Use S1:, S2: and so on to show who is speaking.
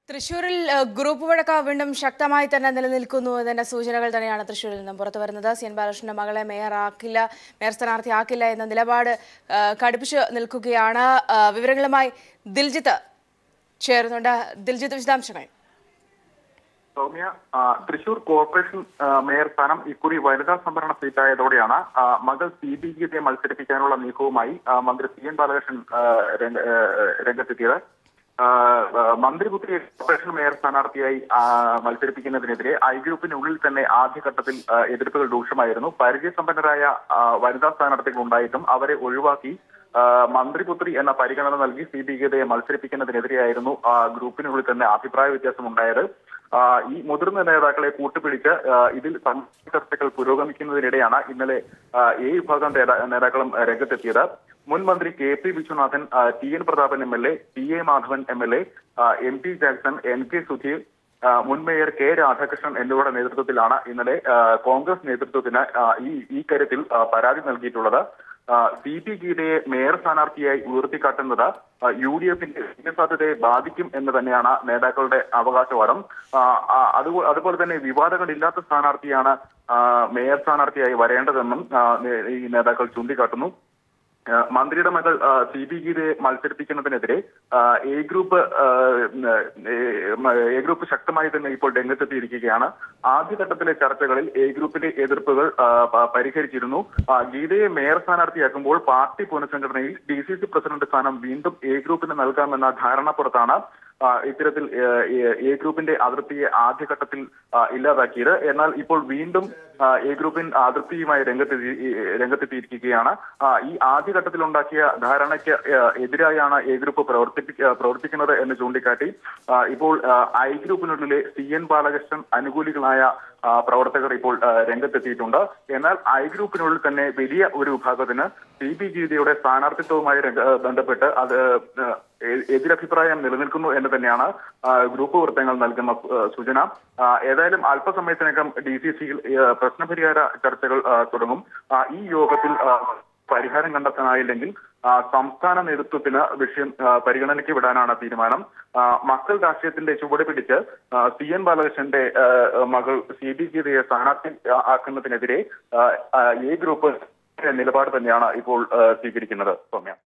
S1: തൃശൂരിൽ ഏഹ്, ഗ്രൂപ്പ് വഴക്ക വീണ്ടും ശക്തമായി തന്നെ നിലനിൽക്കുന്നു എന്നതിന്റെ സൂചനകൾ തന്നെയാണ് തൃശൂരിൽ നിന്നും പുറത്തു വരുന്നത് സി എൻ ബാലകൃഷ്ണന്റെ മകളെ മേയർ ആക്കില്ല മേയർ സ്ഥാനാർത്ഥിയാക്കില്ല എന്ന നിലപാട് ഏഹ്, കടുപ്പിച്ചു നിൽക്കുകയാണ് ഏഹ്, വിവരങ്ങളുമായി ദിൽജിത്ത് ചേരുന്നുണ്ട് ദിൽജിത്ത് വിശദാംശങ്ങൾ
S2: സൗമ്യ ആ, തൃശൂർ കോർപ്പറേഷൻ ആ, മേയർ സ്ഥാനം ഇക്കുറി വനിതാ സംവരണ സീറ്റായതോടെയാണ് ആ, മകൾ സി ബി ഗീതയെ മത്സരിപ്പിക്കാനുള്ള നീക്കവുമായി ആ, മന്ത്രി സി എൻ ബാലകൃഷ്ണൻ ആ, രംഗ- ആ, രംഗത്തെത്തിയത് ആ, ആ, മന്ത്രിപുത്രിയെ കോർപ്പറേഷൻ മേയർ സ്ഥാനാർത്ഥിയായി ആ, മത്സരിപ്പിക്കുന്നതിനെതിരെ ഐ ഗ്രൂപ്പിനുള്ളിൽ തന്നെ ആദ്യഘട്ടത്തിൽ ആ, എതിർപ്പുകൾ രൂക്ഷമായിരുന്നു പരിചയസമ്പന്നരായ ആ, വനിതാ സ്ഥാനാർത്ഥികൾ ഉണ്ടായിട്ടും അവരെ ഒഴിവാക്കി ആ, മന്ത്രിപുത്രി എന്ന പരിഗണന നൽകി സി ബി ഗീതയെ മത്സരിപ്പിക്കുന്നതിനെതിരെയായിരുന്നു ആ, ഗ്രൂപ്പിനുള്ളിൽ തന്നെ അഭിപ്രായ വ്യത്യാസം ഉണ്ടായത് ആ, ഈ മുതിർന്ന നേതാക്കളെ കൂട്ടുപിടിച്ച് ആ, ഇതിൽ സംഘ ചർച്ചകൾ പുരോഗമിക്കുന്നതിനിടെയാണ് ഇന്നലെ ആ, എ വിഭാഗം നേതാ- നേതാക്കളും ആ, രംഗത്തെത്തിയത് മുൻ മന്ത്രി കെ പി വിശ്വനാഥൻ ആ, T N Prathapan M L A T A Madhavan M L A M T Jackson N K Sudheer ആ, മുൻ മേയർ കെ രാധാകൃഷ്ണൻ എന്നിവരുടെ നേതൃത്വത്തിലാണ് ഇന്നലെ ആ, കോൺഗ്രസ് നേതൃത്വത്തിന് ആ, ഈ ഈ കാര്യത്തിൽ ആ, പരാതി നൽകിയിട്ടുള്ളത് സി പി ഗീതയെ മേയർ സ്ഥാനാർത്ഥിയായി ഉയർത്തിക്കാട്ടുന്നത് ആ, യു ഡി എഫിന്റെ വിജയസാധ്യതയെ ബാധിക്കും എന്ന് തന്നെയാണ് നേതാക്കളുടെ അവകാശവാദം ആ, ആ, അതുപോ- അതുപോലെ തന്നെ വിവാദങ്ങളില്ലാത്ത സ്ഥാനാർത്ഥിയാണ് ആ, മേയർ സ്ഥാനാർത്ഥിയായി വരേണ്ടതെന്നും ആ, നേ- ഈ നേതാക്കൾ ചൂണ്ടിക്കാട്ടുന്നു ആ, മന്ത്രിയുടെ മകൾ ആ, സി ബി ഗീതയെ മത്സരിപ്പിക്കുന്നതിനെതിരെ ആ, എ ഗ്രൂപ്പ് ആ, ഏ, മ- എ ഗ്രൂപ്പ് ശക്തമായി തന്നെ ഇപ്പോൾ രംഗത്തെത്തിയിരിക്കുകയാണ് ആദ്യഘട്ടത്തിലെ ചർച്ചകളിൽ എ ഗ്രൂപ്പിന്റെ എതിർപ്പുകൾ ആ, പ- പരിഹരിച്ചിരുന്നു ആ, ഗീതയെ മേയർ സ്ഥാനാർത്ഥിയാക്കുമ്പോൾ പാർട്ടി പുനഃസംഘടനയിൽ ഡി സി സി പ്രസിഡന്റ് സ്ഥാനം വീണ്ടും എ ഗ്രൂപ്പിന് നൽകാമെന്ന ധാരണപ്പുറത്താണ് ആ, ഇത്തരത്തിൽ ഏ, ഏ, എ ഗ്രൂപ്പിന്റെ അതിർത്തിയെ ആദ്യഘട്ടത്തിൽ ആ, ഇല്ലാതാക്കിയത് എന്നാൽ ഇപ്പോൾ വീണ്ടും ആ, എ ഗ്രൂപ്പിൻ അതിർത്തിയുമായി രംഗത്തെത്തി ഈ, രംഗത്തെത്തിയിരിക്കുകയാണ് ആ, ഈ ആദ്യഘട്ടത്തിൽ ഉണ്ടാക്കിയ ധാരണയ്ക്ക് ഏ, എതിരായാണ് എ ഗ്രൂപ്പ് പ്രവർത്തിപ്പി ആ, പ്രവർത്തിക്കുന്നത് എന്ന് ചൂണ്ടിക്കാട്ടി ആ, ഇപ്പോൾ ആ, ഐ ഗ്രൂപ്പിനുള്ളിലെ സി എൻ ബാലകൃഷ്ണൻ അനുകൂലികളായ ആ, പ്രവർത്തകർ ഇപ്പോൾ ആ, രംഗത്തെത്തിയിട്ടുണ്ട് എന്നാൽ ഐ ഗ്രൂപ്പിനുള്ളിൽ തന്നെ വലിയ ഒരു വിഭാഗത്തിന് സി ബി ഗീതയുടെ സ്ഥാനാർത്ഥിത്വവുമായി രംഗ- ആ, ബന്ധപ്പെട്ട് അത് ആ, എ- എതിരഭിപ്രായം നിലനിൽക്കുന്നു എന്ന് തന്നെയാണ് ആ, ഗ്രൂപ്പ് വൃത്തങ്ങൾ നൽകുന്ന ആ, സൂചന ആ, ഏതായാലും അല്പസമയത്തിനകം ഡി സി സിയിൽ പ്രശ്നപരിഹാര ചർച്ചകൾ ആ, തുടങ്ങും ആ, ഈ യോഗത്തിൽ ആ, പരിഹാരം കണ്ടെത്താനായില്ലെങ്കിൽ ആ, സംസ്ഥാന നേതൃത്വത്തിന് വിഷയം ആ, പരിഗണനയ്ക്ക് വിടാനാണ് തീരുമാനം ആ, മക്കൾ രാഷ്ട്രീയത്തിന്റെ ചുവട് പിടിച്ച് ആ, സി എൻ ബാലകൃഷ്ണന്റെ ആ, മകൾ സി ബി ഗീതയെ സ്ഥാനാർത്ഥി ആ, ആക്കുന്നതിനെതിരെ ആ, ആ, എ ഗ്രൂപ്പ് നിലപാട് തന്നെയാണ് ഇപ്പോൾ ആ, സ്വീകരിക്കുന്നത് സൗമ്യ